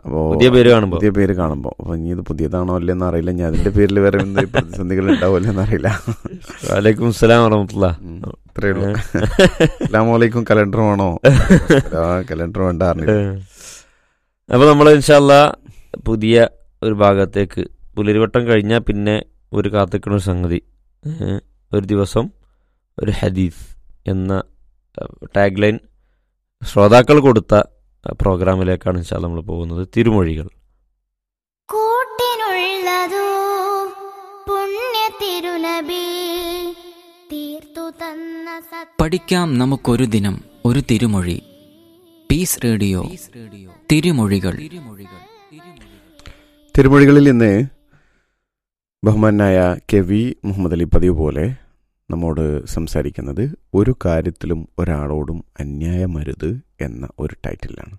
അപ്പോൾ പുതിയ പേര് കാണുമ്പോ പുതിയ പേര് കാണുമ്പോൾ അപ്പോൾ ഇനി ഇത് പുതിയതാണോ അല്ലെന്ന് അറിയില്ല ഞാൻ അതിന്റെ പേരിൽ വേറെ എന്ത് പ്രതിസന്ധികൾ ഉണ്ടാവില്ല എന്നറിയില്ല വലൈക്കും സലാം വറഹമത്തുള്ള ഉം, ഇത്രയേ ഉള്ളൂ അസ്ലാമലൈക്കും കലണ്ടർ വേണോ ആ കലണ്ടർ വേണ്ട അറിഞ്ഞില്ല അപ്പൊ നമ്മൾ ഇൻഷാല്ല പുതിയ ഒരു ഭാഗത്തേക്ക് പുലരിവട്ടം കഴിഞ്ഞാൽ പിന്നെ ഒരു കാത്തിക്കുന്ന ഒരു സംഗതി ഏഹ്, ഒരു ദിവസം ഒരു ഹദീസ് എന്ന ടാഗ് ലൈൻ ശ്രോതാക്കൾ കൊടുത്ത പ്രോഗ്രാമിലേക്കാണ് ഇൻഷാല്ല നമ്മൾ പോകുന്നത് തിരുമൊഴികൾ കൂട്ടിനുള്ളതോ പുണ്യ തിരുനബി തീർത്തു തന്ന സത് പഠിക്കാം നമുക്കൊരു ദിനം ഒരു തിരുമൊഴി പീസ് റേഡിയോ തിരുമൊഴികൾ തിരുമൊഴികളിൽ ഇന്ന് ബഹുമാനായ കെ വി മുഹമ്മദ് അലി പതിവ് പോലെ നമ്മോട് സംസാരിക്കുന്നത് ഒരു കാര്യത്തിലും ഒരാളോടും അന്യായമരുത് എന്ന ഒരു ടൈറ്റിലാണ്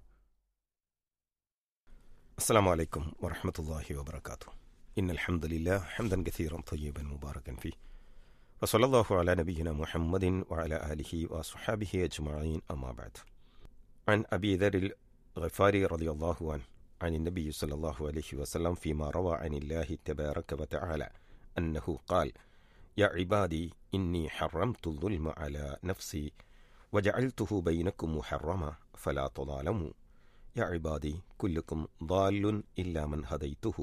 السلام عليكم ورحمة الله وبركاته إن الحمد لله حمدا كثيرا طيبا مباركا فيه وصلى الله على نبينا محمد وعلى آله وصحابه أجمعين أما بعد عن أبي ذر الغفاري رضي الله عنه عن النبي صلى الله عليه وسلم فيما روى عن الله تبارك وتعالى أنه قال يا عبادي إني حرمت الظلم على نفسي وجعلته بينكم محرما فلا تظالموا يا عبادي كلكم ضال إلا من هديته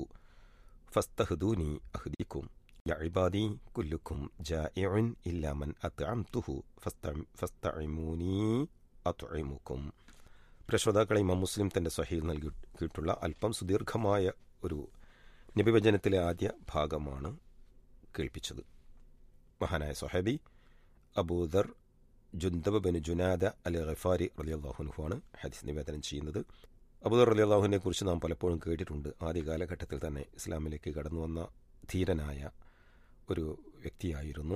فاستهدوني أهدكم يا عبادي كلكم جائع إلا من أطعمته فاستعم فاستعموني أطعمكم പ്രശ്രോതാക്കളെ ഇമാം മുസ്ലിം തന്റെ സഹീൽ നൽകിയിട്ടുള്ള അല്പം സുദീർഘമായ ഒരു നബിവചനത്തിലെ ആദ്യ ഭാഗമാണ് കേൾപ്പിച്ചത് മഹാനായ സൊഹബി അബൂദർ ജുന്തബ് ബിൻ ജുനാദ അൽ ഖഫാരി റലിയല്ലാഹുനുഹുവാണ് ഹദീസ് നിവേദനം ചെയ്യുന്നത് അബൂദർ റലിയല്ലാഹുവിനെ കുറിച്ച് നാം പലപ്പോഴും കേട്ടിട്ടുണ്ട് ആദ്യ കാലഘട്ടത്തിൽ തന്നെ ഇസ്ലാമിലേക്ക് കടന്നു വന്ന ധീരനായ ഒരു വ്യക്തിയായിരുന്നു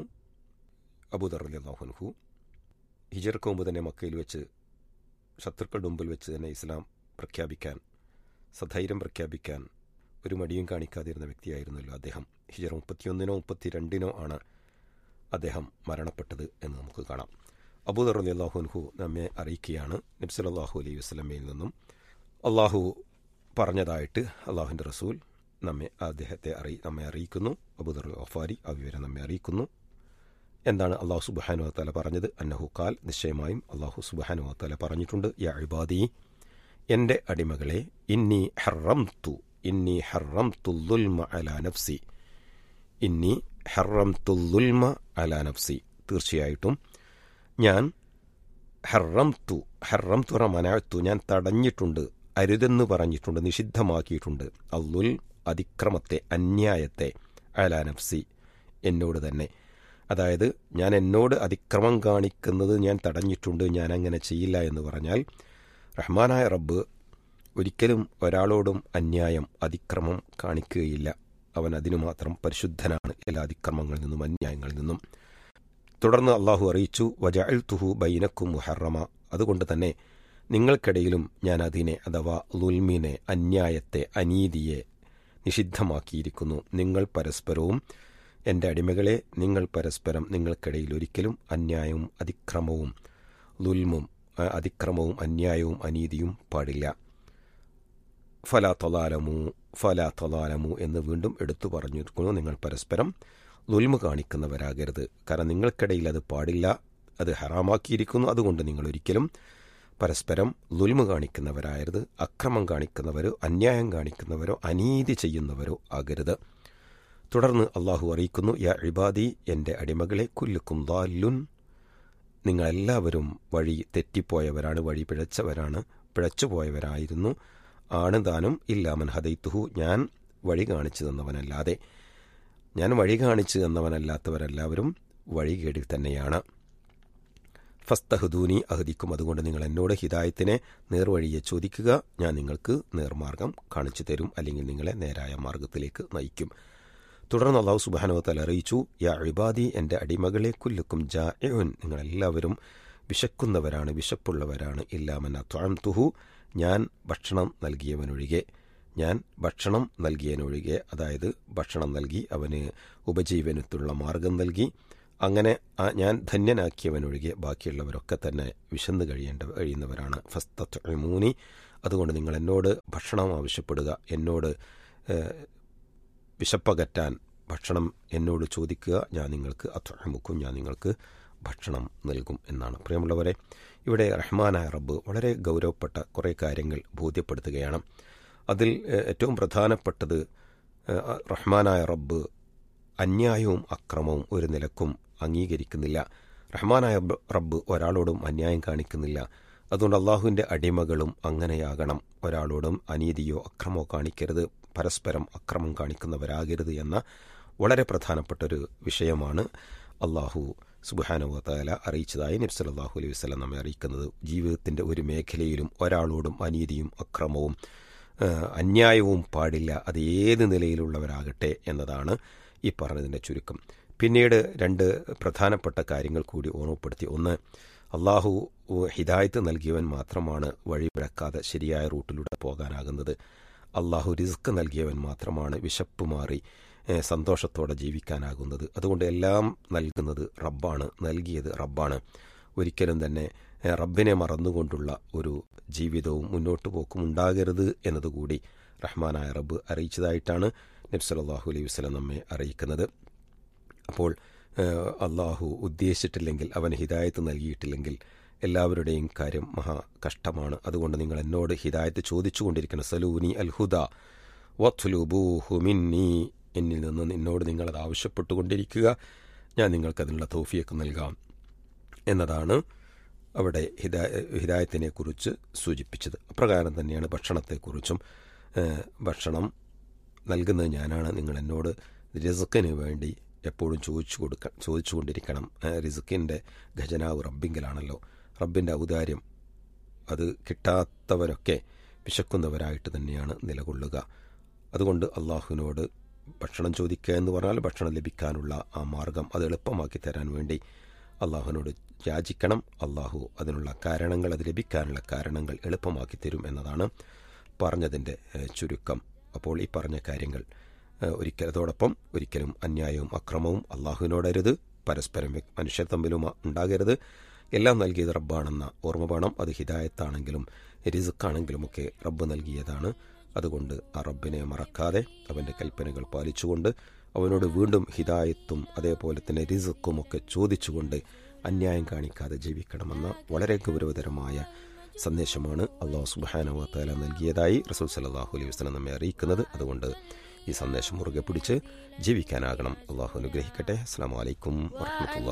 അബൂദർ റലിയല്ലാഹുൻഹു ഹിജർക്ക് മുമ്പ് തന്നെ മക്കയിൽ വെച്ച് ശത്രുക്കളുടെ മുമ്പിൽ വെച്ച് തന്നെ ഇസ്ലാം പ്രഖ്യാപിക്കാൻ സധൈര്യം പ്രഖ്യാപിക്കാൻ ഒരു മടിയും കാണിക്കാതിരുന്ന വ്യക്തിയായിരുന്നല്ലോ അദ്ദേഹം ഹിജർ മുപ്പത്തിയൊന്നിനോ മുപ്പത്തിരണ്ടിനോ ആണ് അദ്ദേഹം മരണപ്പെട്ടത് എന്ന് നമുക്ക് കാണാം അബൂദർ അലി അള്ളാഹുൻഹു നമ്മെ അറിയിക്കുകയാണ് നബ്സലാഹു അലൈഹി വസ്ലമയിൽ നിന്നും അള്ളാഹു പറഞ്ഞതായിട്ട് അള്ളാഹുവിൻ്റെ റസൂൽ നമ്മെ അദ്ദേഹത്തെ അറിയി നമ്മെ അറിയിക്കുന്നു അബൂദർ വഫാരി ആ വിവരം നമ്മെ അറിയിക്കുന്നു എന്താണ് അള്ളാഹു സുബാനു താല പറഞ്ഞത് അന്നഹു കാൽ നിശ്ചയമായും അള്ളാഹു സുബാനു താല പറഞ്ഞിട്ടുണ്ട് യാ ഇബാദി എൻ്റെ അടിമകളെ ഇന്നി ഹറം തു ഇന്നി ഹറം തുൽമ അലാ നഫ്സി ഇന്നി ഹറം തുൽമ അലാ നഫ്സി തീർച്ചയായിട്ടും ഞാൻ ഹറം തു ഹറം തുറ മനാഴ്ത്തു ഞാൻ തടഞ്ഞിട്ടുണ്ട് അരുതെന്ന് പറഞ്ഞിട്ടുണ്ട് നിഷിദ്ധമാക്കിയിട്ടുണ്ട് അല്ലുൽ അതിക്രമത്തെ അന്യായത്തെ അലാ നഫ്സി എന്നോട് തന്നെ അതായത് ഞാൻ എന്നോട് അതിക്രമം കാണിക്കുന്നത് ഞാൻ തടഞ്ഞിട്ടുണ്ട് ഞാൻ അങ്ങനെ ചെയ്യില്ല എന്ന് പറഞ്ഞാൽ റഹ്മാനായ റബ്ബ് ഒരിക്കലും ഒരാളോടും അന്യായം അതിക്രമം കാണിക്കുകയില്ല അവൻ അതിനു മാത്രം പരിശുദ്ധനാണ് എല്ലാ അതിക്രമങ്ങളിൽ നിന്നും അന്യായങ്ങളിൽ നിന്നും തുടർന്ന് അള്ളാഹു അറിയിച്ചു വജഅൽ തുഹു ബൈനക്കും മുഹറമ അതുകൊണ്ട് തന്നെ നിങ്ങൾക്കിടയിലും ഞാൻ അതിനെ അഥവാ ലുൽമിനെ അന്യായത്തെ അനീതിയെ നിഷിദ്ധമാക്കിയിരിക്കുന്നു നിങ്ങൾ പരസ്പരവും എൻ്റെ അടിമകളെ നിങ്ങൾ പരസ്പരം നിങ്ങൾക്കിടയിൽ ഒരിക്കലും അന്യായവും അതിക്രമവും ലുൽമും അ- അതിക്രമവും അന്യായവും അനീതിയും പാടില്ല ഫല തൊലാലമു ഫല തൊലാലമു എന്ന് വീണ്ടും എടുത്തു പറഞ്ഞിരിക്കുന്നു നിങ്ങൾ പരസ്പരം ലുൽമ കാണിക്കുന്നവരാകരുത് കാരണം നിങ്ങൾക്കിടയിൽ അത് പാടില്ല അത് ഹറാമാക്കിയിരിക്കുന്നു അതുകൊണ്ട് നിങ്ങൾ ഒരിക്കലും പരസ്പരം ലുൽമ കാണിക്കുന്നവരായരുത് അക്രമം കാണിക്കുന്നവരോ അന്യായം കാണിക്കുന്നവരോ അനീതി ചെയ്യുന്നവരോ ആകരുത് തുടർന്ന് അള്ളാഹു അറിയിക്കുന്നു യാ ഇബാദി എൻ്റെ അടിമകളെ കുല്ലുക്കും ദാലുൻ നിങ്ങളെല്ലാവരും വഴി തെറ്റിപ്പോയവരാണ് വഴി പിഴച്ചവരാണ് പിഴച്ചുപോയവരായിരുന്നു ആണ് താനും ഇല്ലാമൻ ഹദൈത്തുഹു ഞാൻ വഴി കാണിച്ചു തന്നവനല്ലാതെ ഞാൻ വഴി കാണിച്ചു തന്നവനല്ലാത്തവരെല്ലാവരും വഴികേടിൽ തന്നെയാണ് ഫസ്തഹദൂനി അഹദിക്കും അതുകൊണ്ട് നിങ്ങൾ എന്നോട് ഹിദായത്തിനെ നേർവഴിയെ ചോദിക്കുക ഞാൻ നിങ്ങൾക്ക് നേർമാർഗം കാണിച്ചു തരും അല്ലെങ്കിൽ നിങ്ങളെ നേരായ മാർഗത്തിലേക്ക് നയിക്കും തുടർന്ന് അള്ളാഹു സുബാനുവത്തൽ അറിയിച്ചു യാ ഇബാദി എൻ്റെ അടിമകളെ കുല്ലുക്കും ജാഇഉൻ നിങ്ങളെല്ലാവരും വിശക്കുന്നവരാണ് വിശപ്പുള്ളവരാണ് ഇല്ലാമൻ തുഹു ഞാൻ ഭക്ഷണം നൽകിയവനൊഴികെ ഞാൻ ഭക്ഷണം നൽകിയവനൊഴികെ അതായത് ഭക്ഷണം നൽകി അവന് ഉപജീവനത്തിലുള്ള മാർഗം നൽകി അങ്ങനെ ആ ഞാൻ ധന്യനാക്കിയവനൊഴികെ ബാക്കിയുള്ളവരൊക്കെ തന്നെ വിശന്ന് കഴിയേണ്ട കഴിയുന്നവരാണ് ഫസ്തൂനി അതുകൊണ്ട് നിങ്ങൾ എന്നോട് ഭക്ഷണം ആവശ്യപ്പെടുക എന്നോട് ഏഹ്, വിശപ്പകറ്റാൻ ഭക്ഷണം എന്നോട് ചോദിക്കുക ഞാൻ നിങ്ങൾക്ക് അത്രമുക്കും ഞാൻ നിങ്ങൾക്ക് ഭക്ഷണം നൽകും എന്നാണ് പ്രിയമുള്ളവരെ ഇവിടെ റഹ്മാനായ റബ്ബ് വളരെ ഗൗരവപ്പെട്ട കുറേ കാര്യങ്ങൾ ബോധ്യപ്പെടുത്തുകയാണ് അതിൽ ഏഹ്, ഏറ്റവും പ്രധാനപ്പെട്ടത് ഏഹ്, റഹ്മാനായ റബ്ബ് അന്യായവും അക്രമവും ഒരു നിലക്കും അംഗീകരിക്കുന്നില്ല റഹ്മാനായ റബ്ബ്- റബ്ബ് ഒരാളോടും അന്യായം കാണിക്കുന്നില്ല അതുകൊണ്ട് അള്ളാഹുവിൻ്റെ അടിമകളും അങ്ങനെയാകണം ഒരാളോടും അനീതിയോ അക്രമമോ കാണിക്കരുത് പരസ്പരം അക്രമം കാണിക്കുന്നവരാകരുത് എന്ന വളരെ പ്രധാനപ്പെട്ട ഒരു വിഷയമാണ് അള്ളാഹു സുബാനുവല അറിയിച്ചതായി നബ്സൽ അള്ളാഹു അലൈഹി വസ്ലം നമ്മെ അറിയിക്കുന്നത് ജീവിതത്തിൻ്റെ ഒരു മേഖലയിലും ഒരാളോടും അനീതിയും അക്രമവും ആ, അന്യായവും പാടില്ല അത് ഏത് നിലയിലുള്ളവരാകട്ടെ എന്നതാണ് ഈ പറഞ്ഞതിൻ്റെ ചുരുക്കം പിന്നീട് രണ്ട് പ്രധാനപ്പെട്ട കാര്യങ്ങൾ കൂടി ഓർമ്മപ്പെടുത്തി ഒന്ന് അള്ളാഹു ഹിദായത്ത് നൽകിയവൻ മാത്രമാണ് വഴിപിഴക്കാതെ ശരിയായ റൂട്ടിലൂടെ പോകാനാകുന്നത് അള്ളാഹു റിസ്ക് നൽകിയവൻ മാത്രമാണ് വിശപ്പ് മാറി ഏ, സന്തോഷത്തോടെ ജീവിക്കാനാകുന്നത് അതുകൊണ്ട് എല്ലാം നൽകുന്നത് റബ്ബാണ് നൽകിയത് റബ്ബാണ് ഒരിക്കലും തന്നെ ഏ, റബ്ബിനെ മറന്നുകൊണ്ടുള്ള ഒരു ജീവിതവും മുന്നോട്ട് പോക്കും ഉണ്ടാകരുത് എന്നതുകൂടി റഹ്മാനായ റബ്ബ് അറിയിച്ചതായിട്ടാണ് നബ്സലാഹു അലൈഹി വസ്ലം നമ്മെ അറിയിക്കുന്നത് അപ്പോൾ ഏഹ്, അള്ളാഹു ഉദ്ദേശിച്ചിട്ടില്ലെങ്കിൽ അവന് ഹിദായത്ത് നൽകിയിട്ടില്ലെങ്കിൽ എല്ലാവരുടെയും കാര്യം മഹാ കഷ്ടമാണ് അതുകൊണ്ട് നിങ്ങൾ എന്നോട് ഹിദായത്ത് ചോദിച്ചുകൊണ്ടിരിക്കണം സലൂനി അൽ ഹുദ വത്ലുബൂഹു മിന്നി എന്നിൽ നിന്ന് എന്നോട് നിങ്ങളത് ആവശ്യപ്പെട്ടുകൊണ്ടിരിക്കുക ഞാൻ നിങ്ങൾക്കതിനുള്ള തോഫിയൊക്കെ നൽകാം എന്നതാണ് അവിടെ ഹിദാ ഹിദായത്തിനെ കുറിച്ച് സൂചിപ്പിച്ചത് അപ്രകാരം തന്നെയാണ് ഭക്ഷണത്തെക്കുറിച്ചും ഏഹ്, ഭക്ഷണം നൽകുന്നത് ഞാനാണ് നിങ്ങൾ എന്നോട് റിസുക്കിന് വേണ്ടി എപ്പോഴും ചോദിച്ചു കൊടുക്ക ചോദിച്ചുകൊണ്ടിരിക്കണം ഏഹ്, റിസുക്കിൻ്റെ ഖജനാവ് റബ്ബിങ്കലാണല്ലോ റബ്ബിൻ്റെ ഔദാര്യം അത് കിട്ടാത്തവരൊക്കെ വിശക്കുന്നവരായിട്ട് തന്നെയാണ് നിലകൊള്ളുക അതുകൊണ്ട് അള്ളാഹുവിനോട് ഭക്ഷണം ചോദിക്കുക എന്ന് പറഞ്ഞാൽ ഭക്ഷണം ലഭിക്കാനുള്ള ആ മാർഗം അത് എളുപ്പമാക്കി തരാൻ വേണ്ടി അള്ളാഹുവിനോട് യാചിക്കണം അള്ളാഹു അതിനുള്ള കാരണങ്ങൾ അത് ലഭിക്കാനുള്ള കാരണങ്ങൾ എളുപ്പമാക്കി തരും എന്നതാണ് പറഞ്ഞതിൻ്റെ ഏഹ്, ചുരുക്കം അപ്പോൾ ഈ പറഞ്ഞ കാര്യങ്ങൾ ഏഹ്, ഒരിക്കൽ അതോടൊപ്പം ഒരിക്കലും അന്യായവും അക്രമവും അള്ളാഹുവിനോടരുത് പരസ്പരം വ്യ- മനുഷ്യർ തമ്മിലും ഉണ്ടാകരുത് എല്ലാം നൽകിയത് റബ്ബാണെന്ന ഓർമ്മ വേണം അത് ഹിദായത്താണെങ്കിലും റിസുക്കാണെങ്കിലുമൊക്കെ റബ്ബ് നൽകിയതാണ് അതുകൊണ്ട് ആ റബ്ബിനെ മറക്കാതെ അവൻ്റെ കൽപ്പനകൾ പാലിച്ചുകൊണ്ട് അവനോട് വീണ്ടും ഹിദായത്തും അതേപോലെ തന്നെ റിസുക്കും ഒക്കെ ചോദിച്ചുകൊണ്ട് അന്യായം കാണിക്കാതെ ജീവിക്കണമെന്ന വളരെ ഗൗരവതരമായ സന്ദേശമാണ് അള്ളാഹു സുബാനവ തല നൽകിയതായി റസൂൽ സലാഹു അലൈഹി വസ്ലം നമ്മെ അറിയിക്കുന്നത് അതുകൊണ്ട് ഈ സന്ദേശം മുറുകെ പിടിച്ച് ജീവിക്കാനാകണം അള്ളാഹു അനുഗ്രഹിക്കട്ടെ അസ്സാം വലൈക്കും വർഹമത്തുള്ള